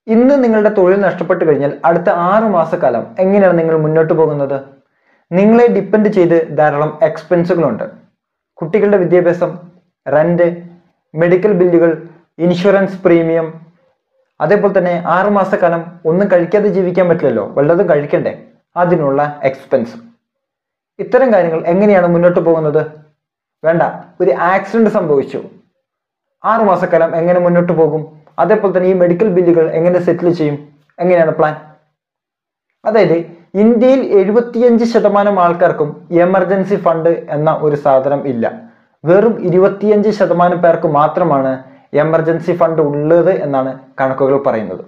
ഇന്ന് നിങ്ങളുടെ തൊഴിൽ നഷ്ടപ്പെട്ടു കഴിഞ്ഞാൽ അടുത്ത ആറു മാസക്കാലം എങ്ങനെയാണ് നിങ്ങൾ മുന്നോട്ട് പോകുന്നത് നിങ്ങളെ ഡിപ്പെൻഡ് ചെയ്ത് ധാരാളം എക്സ്പെൻസുകളുണ്ട് കുട്ടികളുടെ വിദ്യാഭ്യാസം റെന്റ് മെഡിക്കൽ ബില്ലുകൾ ഇൻഷുറൻസ് പ്രീമിയം അതേപോലെ തന്നെ ആറു മാസക്കാലം ഒന്നും കഴിക്കാതെ ജീവിക്കാൻ പറ്റില്ലല്ലോ വല്ലതും കഴിക്കണ്ടേ അതിനുള്ള എക്സ്പെൻസ് ഇത്തരം കാര്യങ്ങൾ എങ്ങനെയാണ് മുന്നോട്ട് പോകുന്നത് വേണ്ട ഒരു ആക്സിഡന്റ് സംഭവിച്ചു ആറു മാസക്കാലം എങ്ങനെ മുന്നോട്ട് പോകും അതേപോലെ തന്നെ ഈ മെഡിക്കൽ ബില്ലുകൾ എങ്ങനെ സെറ്റിൽ ചെയ്യും എങ്ങനെയാണ് പ്ലാൻ അതായത് ഇന്ത്യയിൽ എഴുപത്തിയഞ്ച് ശതമാനം ആൾക്കാർക്കും എമർജൻസി ഫണ്ട് എന്ന ഒരു സാധനം ഇല്ല വെറും ഇരുപത്തിയഞ്ച് ശതമാനം പേർക്ക് മാത്രമാണ് എമർജൻസി ഫണ്ട് ഉള്ളത് എന്നാണ് കണക്കുകൾ പറയുന്നത്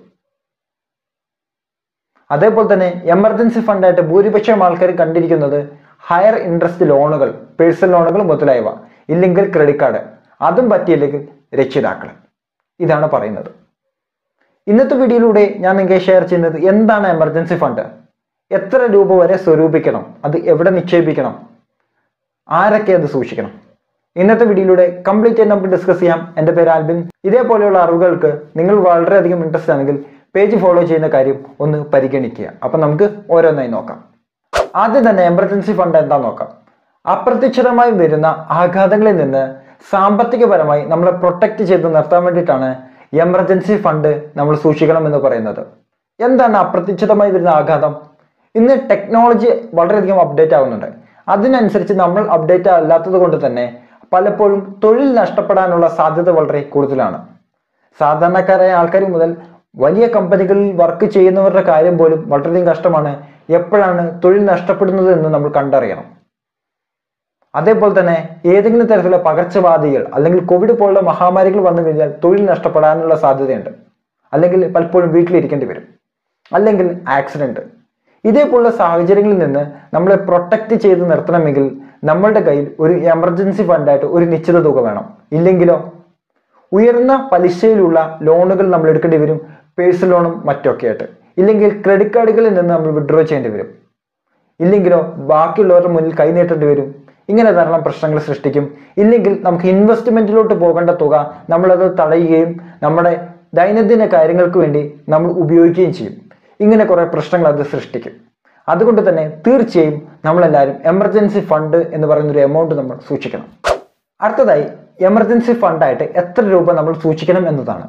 അതേപോലെ തന്നെ എമർജൻസി ഫണ്ടായിട്ട് ഭൂരിപക്ഷം ആൾക്കാർ കണ്ടിരിക്കുന്നത് ഹയർ ഇൻട്രസ്റ്റ് ലോണുകൾ പേഴ്സണൽ ലോണുകൾ മുതലായവ ഇല്ലെങ്കിൽ ക്രെഡിറ്റ് കാർഡ് അതും പറ്റിയില്ലെങ്കിൽ രക്ഷിതാക്കൾ ഇതാണ് പറയുന്നത് ഇന്നത്തെ വീഡിയോയിലൂടെ ഞാൻ നിങ്ങൾക്ക് ഷെയർ ചെയ്യുന്നത് എന്താണ് എമർജൻസി ഫണ്ട് എത്ര രൂപ വരെ സ്വരൂപിക്കണം അത് എവിടെ നിക്ഷേപിക്കണം ആരൊക്കെ അത് സൂക്ഷിക്കണം ഇന്നത്തെ വീഡിയോയിലൂടെ കംപ്ലീറ്റ് ആയി നമുക്ക് ഡിസ്കസ് ചെയ്യാം എൻ്റെ പേര് ആൽബിൻ ഇതേപോലെയുള്ള അറിവുകൾക്ക് നിങ്ങൾ വളരെയധികം ഇൻട്രസ്റ്റ് ആണെങ്കിൽ പേജ് ഫോളോ ചെയ്യുന്ന കാര്യം ഒന്ന് പരിഗണിക്കുക അപ്പം നമുക്ക് ഓരോന്നായി നോക്കാം ആദ്യം തന്നെ എമർജൻസി ഫണ്ട് എന്താ നോക്കാം അപ്രത്യക്ഷിതമായി വരുന്ന ആഘാതങ്ങളിൽ നിന്ന് സാമ്പത്തികപരമായി നമ്മളെ പ്രൊട്ടക്ട് ചെയ്ത് നിർത്താൻ വേണ്ടിയിട്ടാണ് എമർജൻസി ഫണ്ട് നമ്മൾ സൂക്ഷിക്കണം എന്ന് പറയുന്നത് എന്താണ് അപ്രത്യക്ഷിതമായി വരുന്ന ആഘാതം ഇന്ന് ടെക്നോളജി വളരെയധികം അപ്ഡേറ്റ് ആകുന്നുണ്ട് അതിനനുസരിച്ച് നമ്മൾ അപ്ഡേറ്റ് അല്ലാത്തത് കൊണ്ട് തന്നെ പലപ്പോഴും തൊഴിൽ നഷ്ടപ്പെടാനുള്ള സാധ്യത വളരെ കൂടുതലാണ് സാധാരണക്കാരായ ആൾക്കാർ മുതൽ വലിയ കമ്പനികളിൽ വർക്ക് ചെയ്യുന്നവരുടെ കാര്യം പോലും വളരെയധികം കഷ്ടമാണ് എപ്പോഴാണ് തൊഴിൽ നഷ്ടപ്പെടുന്നത് എന്ന് നമ്മൾ കണ്ടറിയണം അതേപോലെ തന്നെ ഏതെങ്കിലും തരത്തിലുള്ള പകർച്ചവാദികൾ അല്ലെങ്കിൽ കോവിഡ് പോലുള്ള മഹാമാരികൾ വന്നു കഴിഞ്ഞാൽ തൊഴിൽ നഷ്ടപ്പെടാനുള്ള സാധ്യതയുണ്ട് അല്ലെങ്കിൽ പലപ്പോഴും വീട്ടിലിരിക്കേണ്ടി വരും അല്ലെങ്കിൽ ആക്സിഡന്റ് ഇതേപോലുള്ള സാഹചര്യങ്ങളിൽ നിന്ന് നമ്മളെ പ്രൊട്ടക്റ്റ് ചെയ്ത് നിർത്തണമെങ്കിൽ നമ്മളുടെ കയ്യിൽ ഒരു എമർജൻസി ഫണ്ടായിട്ട് ഒരു നിശ്ചിത തുക വേണം ഇല്ലെങ്കിലോ ഉയർന്ന പലിശയിലുള്ള ലോണുകൾ നമ്മൾ എടുക്കേണ്ടി വരും പേഴ്സണൽ ലോണും മറ്റൊക്കെ ആയിട്ട് ഇല്ലെങ്കിൽ ക്രെഡിറ്റ് കാർഡുകളിൽ നിന്ന് നമ്മൾ വിഡ്രോ ചെയ്യേണ്ടി വരും ഇല്ലെങ്കിലോ ബാക്കിയുള്ളവരുടെ മുന്നിൽ കൈനീട്ടേണ്ടി വരും ഇങ്ങനെ ധാരാളം പ്രശ്നങ്ങൾ സൃഷ്ടിക്കും ഇല്ലെങ്കിൽ നമുക്ക് ഇൻവെസ്റ്റ്മെന്റിലോട്ട് പോകേണ്ട തുക നമ്മളത് തടയുകയും നമ്മുടെ ദൈനംദിന കാര്യങ്ങൾക്ക് വേണ്ടി നമ്മൾ ഉപയോഗിക്കുകയും ചെയ്യും ഇങ്ങനെ കുറെ പ്രശ്നങ്ങൾ അത് സൃഷ്ടിക്കും അതുകൊണ്ട് തന്നെ തീർച്ചയായും നമ്മളെല്ലാവരും എമർജൻസി ഫണ്ട് എന്ന് പറയുന്ന ഒരു എമൗണ്ട് നമ്മൾ സൂക്ഷിക്കണം അടുത്തതായി എമർജൻസി ഫണ്ടായിട്ട് എത്ര രൂപ നമ്മൾ സൂക്ഷിക്കണം എന്നതാണ്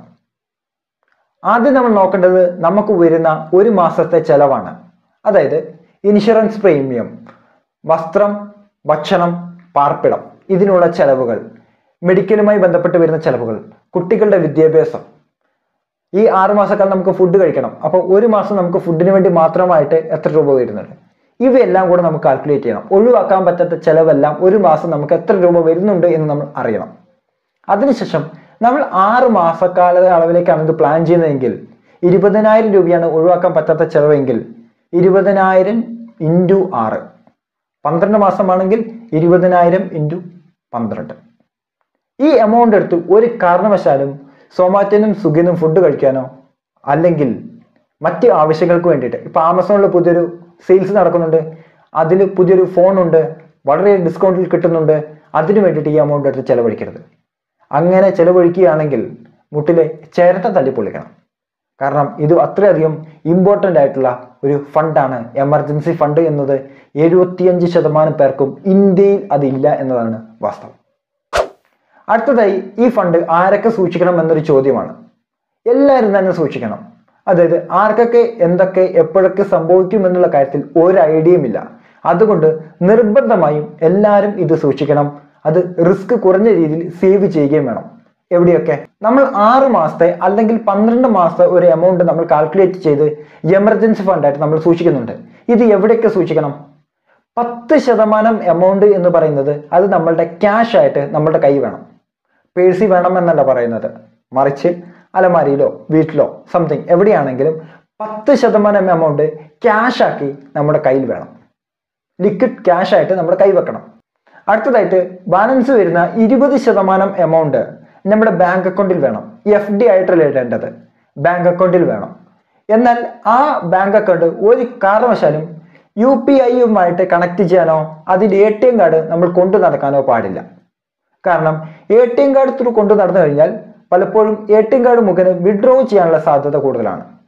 ആദ്യം നമ്മൾ നോക്കേണ്ടത് നമുക്ക് വരുന്ന ഒരു മാസത്തെ ചെലവാണ് അതായത് ഇൻഷുറൻസ് പ്രീമിയം വസ്ത്രം ഭക്ഷണം പാർപ്പിടം ഇതിനുള്ള ചെലവുകൾ മെഡിക്കലുമായി ബന്ധപ്പെട്ട് വരുന്ന ചെലവുകൾ കുട്ടികളുടെ വിദ്യാഭ്യാസം ഈ ആറ് മാസക്കാലം നമുക്ക് ഫുഡ് കഴിക്കണം അപ്പോൾ ഒരു മാസം നമുക്ക് ഫുഡിന് വേണ്ടി മാത്രമായിട്ട് എത്ര രൂപ വരുന്നുണ്ട് ഇവയെല്ലാം കൂടെ നമുക്ക് കാൽക്കുലേറ്റ് ചെയ്യണം ഒഴിവാക്കാൻ പറ്റാത്ത ചെലവെല്ലാം ഒരു മാസം നമുക്ക് എത്ര രൂപ വരുന്നുണ്ട് എന്ന് നമ്മൾ അറിയണം അതിനുശേഷം നമ്മൾ ആറ് മാസക്കാല അളവിലേക്കാണ് ഇത് പ്ലാൻ ചെയ്യുന്നതെങ്കിൽ ഇരുപതിനായിരം രൂപയാണ് ഒഴിവാക്കാൻ പറ്റാത്ത ചെലവെങ്കിൽ ഇരുപതിനായിരം ഇൻറ്റു ആറ് പന്ത്രണ്ട് മാസമാണെങ്കിൽ ഇരുപതിനായിരം ഇൻറ്റു പന്ത്രണ്ട് ഈ എമൗണ്ട് എടുത്ത് ഒരു കാരണവശാലും സോമാറ്റിനും സുഖിനും ഫുഡ് കഴിക്കാനോ അല്ലെങ്കിൽ മറ്റ് ആവശ്യങ്ങൾക്ക് വേണ്ടിയിട്ട് ഇപ്പൊ ആമസോണിൽ പുതിയൊരു സെയിൽസ് നടക്കുന്നുണ്ട് അതിൽ പുതിയൊരു ഫോൺ ഉണ്ട് വളരെ ഡിസ്കൗണ്ടിൽ കിട്ടുന്നുണ്ട് അതിനു വേണ്ടിയിട്ട് ഈ എമൗണ്ട് എടുത്ത് ചെലവഴിക്കരുത് അങ്ങനെ ചെലവഴിക്കുകയാണെങ്കിൽ മുട്ടിലെ ചിരട്ട തല്ലിപ്പൊളിക്കണം കാരണം ഇത് അത്രയധികം ഇമ്പോർട്ടൻ്റ് ആയിട്ടുള്ള ഒരു ഫണ്ടാണ് എമർജൻസി ഫണ്ട് എന്നത് എഴുപത്തിയഞ്ച് ശതമാനം പേർക്കും ഇന്ത്യയിൽ അതില്ല എന്നതാണ് വാസ്തവം അടുത്തതായി ഈ ഫണ്ട് ആരൊക്കെ സൂക്ഷിക്കണം എന്നൊരു ചോദ്യമാണ് എല്ലാവരും തന്നെ സൂക്ഷിക്കണം അതായത് ആർക്കൊക്കെ എന്തൊക്കെ എപ്പോഴൊക്കെ സംഭവിക്കും എന്നുള്ള കാര്യത്തിൽ ഒരു ഐഡിയയും ഇല്ല അതുകൊണ്ട് നിർബന്ധമായും എല്ലാവരും ഇത് സൂക്ഷിക്കണം അത് റിസ്ക് കുറഞ്ഞ രീതിയിൽ സേവ് ചെയ്യുകയും വേണം എവിടെയൊക്കെ നമ്മൾ ആറ് മാസത്തെ അല്ലെങ്കിൽ പന്ത്രണ്ട് മാസത്തെ ഒരു എമൗണ്ട് നമ്മൾ കാൽക്കുലേറ്റ് ചെയ്ത് എമർജൻസി ഫണ്ടായിട്ട് നമ്മൾ സൂക്ഷിക്കുന്നുണ്ട് ഇത് എവിടെയൊക്കെ സൂക്ഷിക്കണം പത്ത് ശതമാനം എമൗണ്ട് എന്ന് പറയുന്നത് അത് നമ്മളുടെ ക്യാഷ് ആയിട്ട് നമ്മളുടെ കൈ വേണം പേഴ്സി വേണമെന്നല്ല പറയുന്നത് മറിച്ച് അലമാരിയിലോ വീട്ടിലോ സംതിങ് എവിടെയാണെങ്കിലും പത്ത് ശതമാനം എമൗണ്ട് ക്യാഷ് ആക്കി നമ്മുടെ കയ്യിൽ വേണം ലിക്വിഡ് ക്യാഷ് ആയിട്ട് നമ്മുടെ കൈ വെക്കണം അടുത്തതായിട്ട് ബാലൻസ് വരുന്ന ഇരുപത് ശതമാനം എമൗണ്ട് നമ്മുടെ ബാങ്ക് അക്കൗണ്ടിൽ വേണം എഫ് ഡി ആയിട്ടല്ല ഇടേണ്ടത് ബാങ്ക് അക്കൗണ്ടിൽ വേണം എന്നാൽ ആ ബാങ്ക് അക്കൗണ്ട് ഒരു കാരണവശാലും യു പി ഐയുമായിട്ട് കണക്ട് ചെയ്യാനോ അതിൽ എ ടി എം കാർഡ് നമ്മൾ കൊണ്ടു നടക്കാനോ പാടില്ല കാരണം A T M card through കൊണ്ടു നടന്നു കഴിഞ്ഞാൽ പലപ്പോഴും എ ടി എം കാർഡ് മുഖേന വിഡ്രോ ചെയ്യാനുള്ള സാധ്യത കൂടുതലാണ്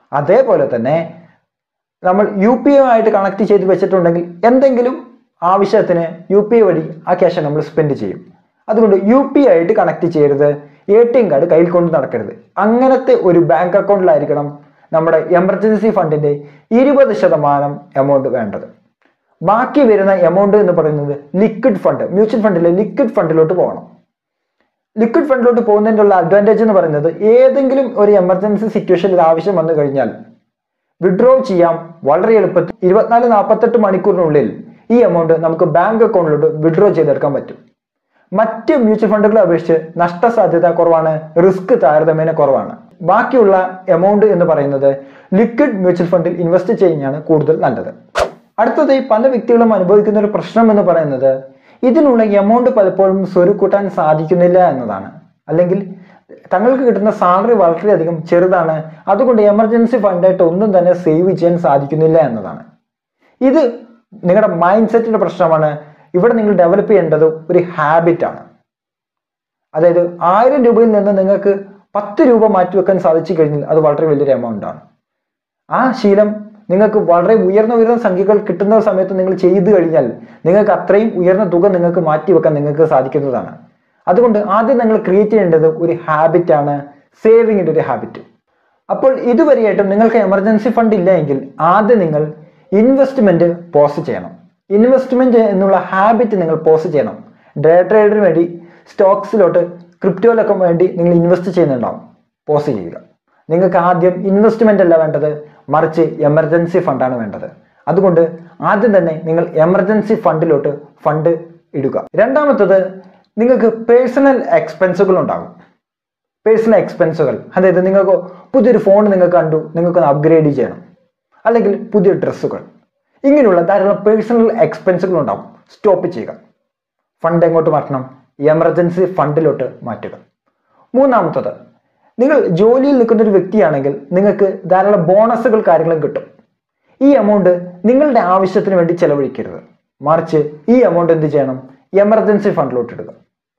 അതേപോലെ തന്നെ നമ്മൾ യു പി ഐ ആയിട്ട് കണക്ട് ചെയ്ത് വെച്ചിട്ടുണ്ടെങ്കിൽ എന്തെങ്കിലും ആവശ്യത്തിന് യു പി ഐ വഴി ആ ക്യാഷ് നമ്മൾ സ്പെൻഡ് ചെയ്യും അതുകൊണ്ട് യു പി ഐ ആയിട്ട് കണക്ട് ചെയ്യരുത് എ ടി എം കാർഡ് കയ്യിൽ കൊണ്ട് നടക്കരുത് അങ്ങനത്തെ ഒരു ബാങ്ക് അക്കൗണ്ടിലായിരിക്കണം നമ്മുടെ എമർജൻസി ഫണ്ടിന്റെ ഇരുപത് ശതമാനം എമൗണ്ട് വേണ്ടത് ബാക്കി വരുന്ന എമൗണ്ട് എന്ന് പറയുന്നത് ലിക്വിഡ് ഫണ്ട് മ്യൂച്വൽ ഫണ്ടിലെ ലിക്വിഡ് ഫണ്ടിലോട്ട് പോകണം ലിക്വിഡ് ഫണ്ടിലോട്ട് പോകുന്നതിൻ്റെ ഉള്ള അഡ്വാൻറ്റേജ് എന്ന് പറയുന്നത് ഏതെങ്കിലും ഒരു എമർജൻസി സിറ്റുവേഷനിൽ ഇത് ആവശ്യം വന്നു കഴിഞ്ഞാൽ വിഡ്രോ ചെയ്യാം വളരെ എളുപ്പത്തിൽ ഇരുപത്തിനാല് നാൽപ്പത്തെട്ട് മണിക്കൂറിനുള്ളിൽ ഈ എമൗണ്ട് നമുക്ക് ബാങ്ക് അക്കൗണ്ടിലോട്ട് വിഡ്രോ ചെയ്തെടുക്കാൻ പറ്റും മറ്റ് മ്യൂച്വൽ ഫണ്ടുകളെ അപേക്ഷിച്ച് നഷ്ടസാധ്യത കുറവാണ് റിസ്ക് താരതമ്യേന കുറവാണ് ബാക്കിയുള്ള എമൗണ്ട് എന്ന് പറയുന്നത് ലിക്വിഡ് മ്യൂച്വൽ ഫണ്ടിൽ ഇൻവെസ്റ്റ് ചെയ്യുന്നതാണ് കൂടുതൽ നല്ലത് അടുത്തതായി പല വ്യക്തികളും അനുഭവിക്കുന്ന ഒരു പ്രശ്നം എന്ന് പറയുന്നത് ഇതിനുള്ള എമൗണ്ട് പലപ്പോഴും സ്വരുക്കൂട്ടാൻ സാധിക്കുന്നില്ല എന്നതാണ് അല്ലെങ്കിൽ തങ്ങൾക്ക് കിട്ടുന്ന സാലറി വളരെയധികം ചെറുതാണ് അതുകൊണ്ട് എമർജൻസി ഫണ്ടായിട്ട് ഒന്നും തന്നെ സേവ് ചെയ്യാൻ സാധിക്കുന്നില്ല എന്നതാണ് ഇത് നിങ്ങളുടെ മൈൻഡ് സെറ്റിന്റെ പ്രശ്നമാണ് ഇവിടെ നിങ്ങൾ ഡെവലപ്പ് ചെയ്യേണ്ടത് ഒരു ഹാബിറ്റ് ആണ് അതായത് ആയിരം രൂപയിൽ നിന്ന് നിങ്ങൾക്ക് പത്ത് രൂപ മാറ്റിവെക്കാൻ സാധിച്ചു കഴിഞ്ഞാൽ അത് വളരെ വലിയൊരു എമൗണ്ട് ആണ് ആ ശീലം നിങ്ങൾക്ക് വളരെ ഉയർന്ന ഉയർന്ന സംഖ്യകൾ കിട്ടുന്ന സമയത്ത് നിങ്ങൾ ചെയ്തു കഴിഞ്ഞാൽ നിങ്ങൾക്ക് അത്രയും ഉയർന്ന തുക നിങ്ങൾക്ക് മാറ്റിവെക്കാൻ നിങ്ങൾക്ക് സാധിക്കുന്നതാണ് അതുകൊണ്ട് ആദ്യം നിങ്ങൾ ക്രിയേറ്റ് ചെയ്യേണ്ടത് ഒരു ഹാബിറ്റ് ആണ് സേവിങ്ങിന്റെ ഒരു ഹാബിറ്റ് അപ്പോൾ ഇതുവരെയായിട്ടും നിങ്ങൾക്ക് എമർജൻസി ഫണ്ട് ഇല്ല എങ്കിൽ ആദ്യം നിങ്ങൾ ഇൻവെസ്റ്റ്മെന്റ് പോസ്റ്റ് ചെയ്യണം ഇൻവെസ്റ്റ്മെന്റ് എന്നുള്ള ഹാബിറ്റ് നിങ്ങൾ പോസ്റ്റ് ചെയ്യണം ഡേ ട്രേഡിന് വേണ്ടി സ്റ്റോക്സിലോട്ട് ക്രിപ്റ്റോയിലൊക്കെ വേണ്ടി നിങ്ങൾ ഇൻവെസ്റ്റ് ചെയ്യുന്നുണ്ടാവും പോസ്റ്റ് ചെയ്യുക നിങ്ങൾക്ക് ആദ്യം ഇൻവെസ്റ്റ്മെന്റ് അല്ല വേണ്ടത് മറിച്ച് എമർജൻസി ഫണ്ടാണ് വേണ്ടത് അതുകൊണ്ട് ആദ്യം തന്നെ നിങ്ങൾ എമർജൻസി ഫണ്ടിലോട്ട് ഫണ്ട് ഇടുക രണ്ടാമത്തത് നിങ്ങൾക്ക് പേഴ്സണൽ എക്സ്പെൻസുകൾ ഉണ്ടാകും പേഴ്സണൽ എക്സ്പെൻസുകൾ അതായത് നിങ്ങൾക്ക് പുതിയൊരു ഫോൺ നിങ്ങൾക്ക് കണ്ടു നിങ്ങൾക്കൊന്ന് അപ്ഗ്രേഡ് ചെയ്യണം അല്ലെങ്കിൽ പുതിയ ഡ്രസ്സുകൾ ഇങ്ങനെയുള്ള ധാരാളം പേഴ്സണൽ എക്സ്പെൻസുകൾ ഉണ്ടാവും സ്റ്റോപ്പ് ചെയ്യുക ഫണ്ട് എങ്ങോട്ട് മാറ്റണം എമർജൻസി ഫണ്ടിലോട്ട് മാറ്റുക മൂന്നാമത്തത് നിങ്ങൾ ജോലിയിൽ നിൽക്കുന്ന ഒരു വ്യക്തിയാണെങ്കിൽ നിങ്ങൾക്ക് ധാരാളം ബോണസുകൾ കാര്യങ്ങളും കിട്ടും ഈ എമൗണ്ട് നിങ്ങളുടെ ആവശ്യത്തിന് വേണ്ടി ചെലവഴിക്കരുത് മറിച്ച് ഈ എമൗണ്ട് എന്ത് ചെയ്യണം എമർജൻസി ഫണ്ടിലോട്ട് ഇടുക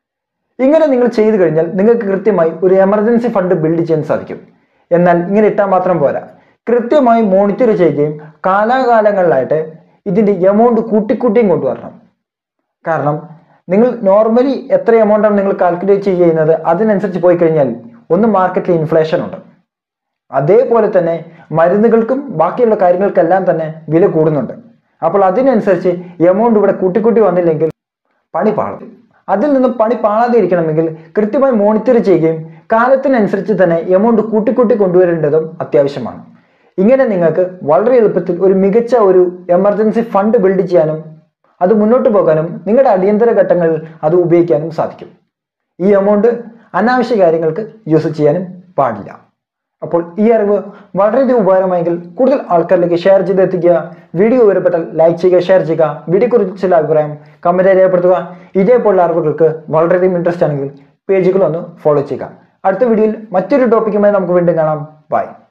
ഇങ്ങനെ നിങ്ങൾ ചെയ്തു കഴിഞ്ഞാൽ നിങ്ങൾക്ക് കൃത്യമായി ഒരു എമർജൻസി ഫണ്ട് ബിൽഡ് ചെയ്യാൻ സാധിക്കും എന്നാൽ ഇങ്ങനെ ഇട്ടാൽ മാത്രം പോരാ കൃത്യമായി മോണിറ്റർ ചെയ്യുകയും കാലാകാലങ്ങളിലായിട്ട് ഇതിന്റെ എമൗണ്ട് കൂട്ടിക്കൂട്ടിയും കൊണ്ടുവരണം കാരണം നിങ്ങൾ നോർമലി എത്ര എമൗണ്ടാണ് നിങ്ങൾ കാൽക്കുലേറ്റ് ചെയ്യുന്നത് അതിനനുസരിച്ച് പോയി കഴിഞ്ഞാൽ ഒന്ന് മാർക്കറ്റിൽ ഇൻഫ്ലേഷൻ ഉണ്ട് അതേപോലെ തന്നെ മരുന്നുകൾക്കും ബാക്കിയുള്ള കാര്യങ്ങൾക്കെല്ലാം തന്നെ വില കൂടുന്നുണ്ട് അപ്പോൾ അതിനനുസരിച്ച് എമൗണ്ട് ഇവിടെ കൂട്ടിക്കൂട്ടി വന്നില്ലെങ്കിൽ പണി പാളും അതിൽ നിന്നും പണി പാളാതെ ഇരിക്കണമെങ്കിൽ കൃത്യമായി മോണിറ്റർ ചെയ്യുകയും കാലത്തിനനുസരിച്ച് തന്നെ എമൗണ്ട് കൂട്ടിക്കൂട്ടി കൊണ്ടുവരേണ്ടതും അത്യാവശ്യമാണ് ഇങ്ങനെ നിങ്ങൾക്ക് വളരെ എളുപ്പത്തിൽ ഒരു മികച്ച ഒരു എമർജൻസി ഫണ്ട് ബിൽഡ് ചെയ്യാനും അത് മുന്നോട്ട് പോകാനും നിങ്ങളുടെ അടിയന്തര ഘട്ടങ്ങളിൽ അത് ഉപയോഗിക്കാനും സാധിക്കും ഈ എമൗണ്ട് അനാവശ്യ കാര്യങ്ങൾക്ക് യൂസ് ചെയ്യാനും പാടില്ല അപ്പോൾ ഈ അറിവ് വളരെയധികം ഉപകാരമായെങ്കിൽ കൂടുതൽ ആൾക്കാരിലേക്ക് ഷെയർ ചെയ്ത് എത്തിക്കുക വീഡിയോ ഉപകാരപ്പെട്ടാൽ ലൈക്ക് ചെയ്യുക ഷെയർ ചെയ്യുക വീഡിയോയെക്കുറിച്ച് ചില അഭിപ്രായം കമന്റ് രേഖപ്പെടുത്തുക ഇതേപോലുള്ള അറിവുകൾക്ക് വളരെയധികം ഇൻട്രസ്റ്റ് ആണെങ്കിൽ പേജുകൾ ഒന്ന് ഫോളോ ചെയ്യുക അടുത്ത വീഡിയോയിൽ മറ്റൊരു ടോപ്പിക്കുമായി നമുക്ക് വീണ്ടും കാണാം ബൈ